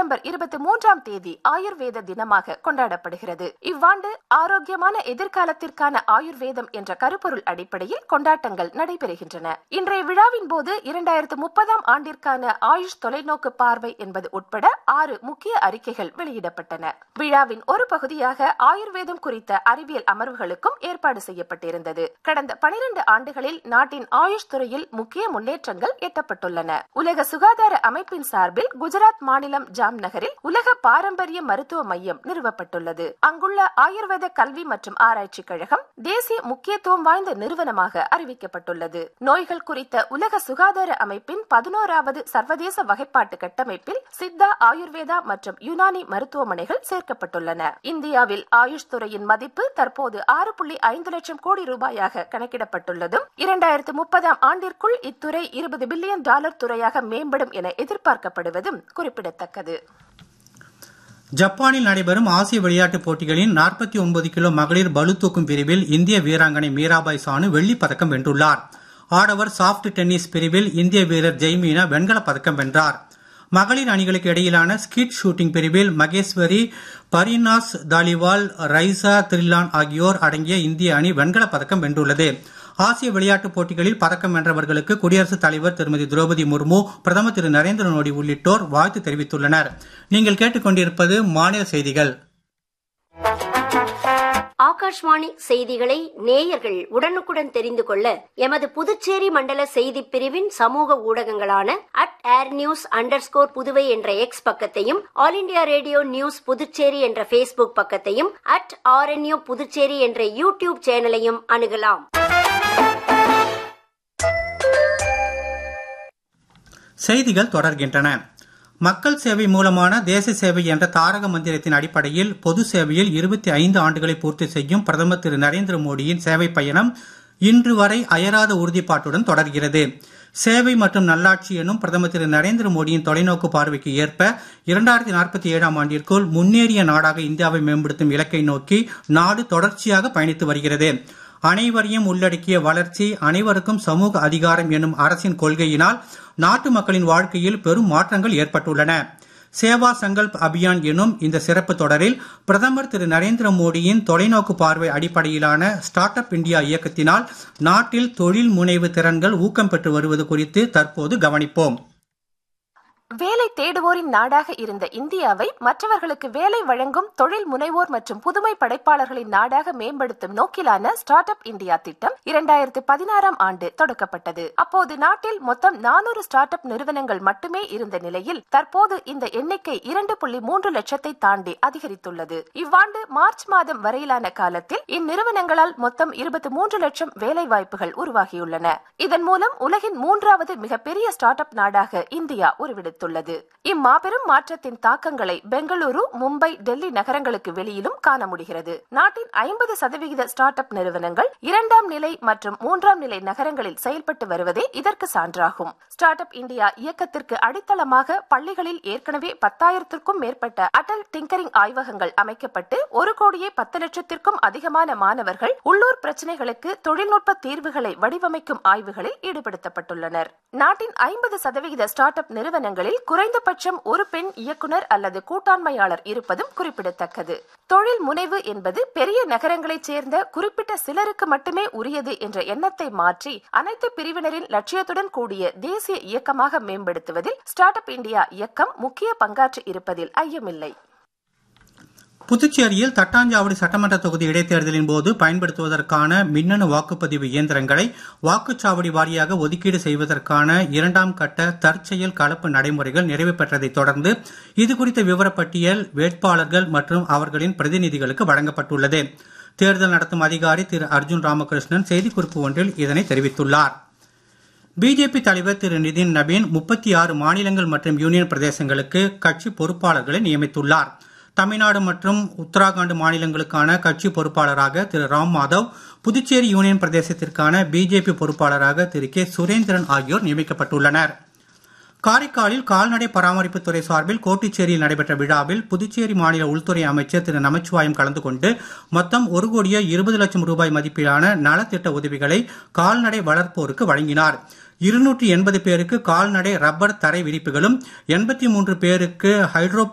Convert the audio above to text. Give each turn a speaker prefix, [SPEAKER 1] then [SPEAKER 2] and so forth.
[SPEAKER 1] September இருபத்தி மூன்றாம் தேதி ஆயுர்வேத தினமாக கொண்டாடப்படுகிறது இவ்வாண்டு ஆரோக்கியமான எதிர்காலத்திற்கான ஆயுர்வேதம் என்ற கருப்பொருள் அடிப்படையில் கொண்டாட்டங்கள் நடைபெறுகின்றன இன்றைய விழாவின் போது இரண்டாயிரத்து முப்பதாம் ஆண்டிற்கான ஆயுஷ் தொலைநோக்கு பார்வை என்பது உட்பட ஆறு முக்கிய அறிக்கைகள் வெளியிடப்பட்டன விழாவின் ஒரு பகுதியாக ஆயுர்வேதம் குறித்த அறிவியல் அமர்வுகளுக்கும் ஏற்பாடு செய்யப்பட்டிருந்தது கடந்த பனிரெண்டு ஆண்டுகளில் நாட்டின் ஆயுஷ் துறையில் முக்கிய முன்னேற்றங்கள் எட்டப்பட்டுள்ளன உலக சுகாதார அமைப்பின் சார்பில் குஜராத் மாநிலம் ஜாம் நகரில் உலக பாரம்பரிய மருத்துவ மையம் நிறுவப்பட்டுள்ளது அங்குள்ள ஆயுர்வேத கல்வி மற்றும் ஆராய்ச்சி கழகம் தேசிய முக்கியத்துவம் வாய்ந்த நிறுவனமாக அறிவிக்கப்பட்டுள்ளது நோய்கள் குறித்த உலக சுகாதார அமைப்பின் பதினோராவது சர்வதேச வகைப்பாட்டு கட்டமைப்பில் சித்தா ஆயுர்வேதா மற்றும் யுனானி மருத்துவமனைகள் சேர்க்கப்பட்டுள்ளன இந்தியாவில் ஆயுஷ் துறையின் மதிப்பு தற்போது ஆறு புள்ளி ஐந்து லட்சம் கோடி ரூபாயாக கணக்கிடப்பட்டுள்ளதும் இரண்டாயிரத்து முப்பதாம் ஆண்டிற்குள் இத்துறை இருபது பில்லியன் டாலர் துறையாக மேம்படும் என எதிர்பார்க்கப்படுவதும் குறிப்பிடத்தக்கது
[SPEAKER 2] ஜப்பானில் நடைபெறும் ஆசிய விளையாட்டுப் போட்டிகளின் நாற்பத்தி ஒன்பது கிலோ மகளிர் பளு தூக்கும் பிரிவில் இந்திய வீராங்கனை மீராபாய் சானு வெள்ளிப் பதக்கம் வென்றுள்ளார் ஆடவர் சாஃப்ட் டென்னிஸ் பிரிவில் இந்திய வீரர் ஜெய்மீனா வெண்கலப் பதக்கம் வென்றார் மகளிர் அணிகளுக்கு இடையிலான ஸ்கிட் ஷூட்டிங் பிரிவில் மகேஸ்வரி பரினாஸ் தாலிவால் ரைசா திரில்லான் ஆகியோர் அடங்கிய இந்திய அணி வெண்கலப் பதக்கம் வென்றுள்ளது ஆசிய விளையாட்டுப் போட்டிகளில் பதக்கம் வென்றவர்களுக்கு குடியரசுத் தலைவர் திருமதி திரௌபதி முர்மு பிரதமர் திரு நரேந்திர மோடி உள்ளிட்டோர் வாழ்த்து தெரிவித்துள்ளனர் நீங்கள் கேட்டுக்கொண்டிருப்பது மாநில செய்திகள்
[SPEAKER 3] ஆகாஷ்வாணி செய்திகளை நேயர்கள் உடனுக்குடன் தெரிந்து கொள்ள எமது புதுச்சேரி மண்டல செய்தி பிரிவின் சமூக ஊடகங்களான at air news under Puduvai என்ற எக்ஸ் பக்கத்தையும் All India radio news Puducherry என்ற பேஸ்புக் பக்கத்தையும் அட் ஆர்என்யூ புதுச்சேரி என்ற யூடியூப் சேனலையும் அணுகலாம்
[SPEAKER 2] செய்திகள் தொடர்கின்றன மக்கள் சேவை மூலமான தேச சேவை என்ற தாரக மந்திரத்தின் அடிப்படையில் பொது சேவையில் இருபத்தி ஐந்து ஆண்டுகளை பூர்த்தி செய்யும் பிரதமர் திரு நரேந்திர மோடியின் சேவை பயணம் இன்று வரை அயராத உறுதிப்பாட்டுடன் தொடர்கிறது சேவை மற்றும் நல்லாட்சி எனும் பிரதமர் திரு நரேந்திர மோடியின் தொலைநோக்கு பார்வைக்கு ஏற்ப இரண்டாயிரத்தி நாற்பத்தி ஏழாம் ஆண்டிற்குள் முன்னேறிய நாடாக இந்தியாவை மேம்படுத்தும் இலக்கை நோக்கி நாடு தொடர்ச்சியாக பயணித்து வருகிறது அனைவரையும் உள்ளடக்கிய வளர்ச்சி அனைவருக்கும் சமூக அதிகாரம் எனும் அரசின் கொள்கையினால் நாட்டு மக்களின் வாழ்க்கையில் பெரும் மாற்றங்கள் ஏற்பட்டுள்ளன சேவா சங்கல்ப் அபியான் எனும் இந்த சிறப்பு தொடரில் பிரதமர் திரு நரேந்திர மோடியின் தொலைநோக்கு பார்வை அடிப்படையிலான ஸ்டார்ட் அப் இந்தியா இயக்கத்தினால் நாட்டில் தொழில் முனைவு திறன்கள் ஊக்கம் பெற்று வருவது குறித்து தற்போது கவனிப்போம்
[SPEAKER 1] வேலை தேடுவோரின் நாடாக இருந்த இந்தியாவை மற்றவர்களுக்கு வேலை வழங்கும் தொழில் முனைவோர் மற்றும் புதுமை படைப்பாளர்களின் நாடாக மேம்படுத்தும் நோக்கிலான ஸ்டார்ட் அப் இந்தியா திட்டம் இரண்டாயிரத்து பதினாறாம் ஆண்டு தொடக்கப்பட்டது அப்போது நாட்டில் மொத்தம் நானூறு ஸ்டார்ட் அப் நிறுவனங்கள் மட்டுமே இருந்த நிலையில் தற்போது இந்த எண்ணிக்கை இரண்டு புள்ளி மூன்று லட்சத்தை தாண்டி அதிகரித்துள்ளது இவ்வாண்டு மார்ச் மாதம் வரையிலான காலத்தில் இந்நிறுவனங்களால் மொத்தம் இருபத்தி மூன்று லட்சம் வேலை வாய்ப்புகள் உருவாகியுள்ளன இதன் மூலம் உலகின் மூன்றாவது மிகப்பெரிய ஸ்டார்ட் அப் நாடாக இந்தியா உருவெடுத்துள்ளது தெரிவித்துள்ளது இம்மாபெரும் மாற்றத்தின் தாக்கங்களை பெங்களூரு மும்பை டெல்லி நகரங்களுக்கு வெளியிலும் காண முடிகிறது நாட்டின் ஐம்பது சதவிகித ஸ்டார்ட் அப் நிறுவனங்கள் இரண்டாம் நிலை மற்றும் மூன்றாம் நிலை நகரங்களில் செயல்பட்டு வருவதே இதற்கு சான்றாகும் ஸ்டார்ட் அப் இந்தியா இயக்கத்திற்கு அடித்தளமாக பள்ளிகளில் ஏற்கனவே பத்தாயிரத்திற்கும் மேற்பட்ட அடல் டிங்கரிங் ஆய்வகங்கள் அமைக்கப்பட்டு ஒரு கோடியே பத்து லட்சத்திற்கும் அதிகமான மாணவர்கள் உள்ளூர் பிரச்சனைகளுக்கு தொழில்நுட்ப தீர்வுகளை வடிவமைக்கும் ஆய்வுகளில் ஈடுபடுத்தப்பட்டுள்ளனர் நாட்டின் ஐம்பது சதவிகித ஸ்டார்ட் அப் நிறுவனங்களில் குறைந்தபட்சம் ஒரு பெண் இயக்குனர் அல்லது கூட்டாண்மையாளர் இருப்பதும் குறிப்பிடத்தக்கது தொழில் முனைவு என்பது பெரிய நகரங்களைச் சேர்ந்த குறிப்பிட்ட சிலருக்கு மட்டுமே உரியது என்ற எண்ணத்தை மாற்றி அனைத்து பிரிவினரின் லட்சியத்துடன் கூடிய தேசிய இயக்கமாக மேம்படுத்துவதில் ஸ்டார்ட் அப் இந்தியா இயக்கம் முக்கிய பங்காற்றி இருப்பதில் ஐயமில்லை
[SPEAKER 2] புதுச்சேரியில் தட்டாஞ்சாவடி சட்டமன்ற தொகுதி இடைத்தேர்தலின் போது பயன்படுத்துவதற்கான மின்னணு வாக்குப்பதிவு இயந்திரங்களை வாக்குச்சாவடி வாரியாக ஒதுக்கீடு செய்வதற்கான இரண்டாம் கட்ட தற்செயல் கலப்பு நடைமுறைகள் நிறைவு பெற்றதைத் தொடர்ந்து இதுகுறித்த விவரப்பட்டியல் வேட்பாளர்கள் மற்றும் அவர்களின் பிரதிநிதிகளுக்கு வழங்கப்பட்டுள்ளது தேர்தல் நடத்தும் அதிகாரி திரு அர்ஜுன் ராமகிருஷ்ணன் செய்திக்குறிப்பு ஒன்றில் இதனை தெரிவித்துள்ளார் பிஜேபி தலைவர் திரு நிதின் நபீன் முப்பத்தி ஆறு மாநிலங்கள் மற்றும் யூனியன் பிரதேசங்களுக்கு கட்சி பொறுப்பாளர்களை நியமித்துள்ளார் தமிழ்நாடு மற்றும் உத்தராகண்ட் மாநிலங்களுக்கான கட்சி பொறுப்பாளராக திரு ராம் மாதவ் புதுச்சேரி யூனியன் பிரதேசத்திற்கான பிஜேபி பொறுப்பாளராக திரு கே சுரேந்திரன் ஆகியோர் நியமிக்கப்பட்டுள்ளனர் காரைக்காலில் கால்நடை பராமரிப்புத்துறை சார்பில் கோட்டிச்சேரியில் நடைபெற்ற விழாவில் புதுச்சேரி மாநில உள்துறை அமைச்சர் திரு நமச்சிவாயம் கலந்து கொண்டு மொத்தம் ஒரு கோடியே இருபது லட்சம் ரூபாய் மதிப்பிலான நலத்திட்ட உதவிகளை கால்நடை வளர்ப்போருக்கு வழங்கினார் இருநூற்றி எண்பது பேருக்கு கால்நடை ரப்பர் தரை விரிப்புகளும் எண்பத்தி மூன்று பேருக்கு ஹைட்ரோ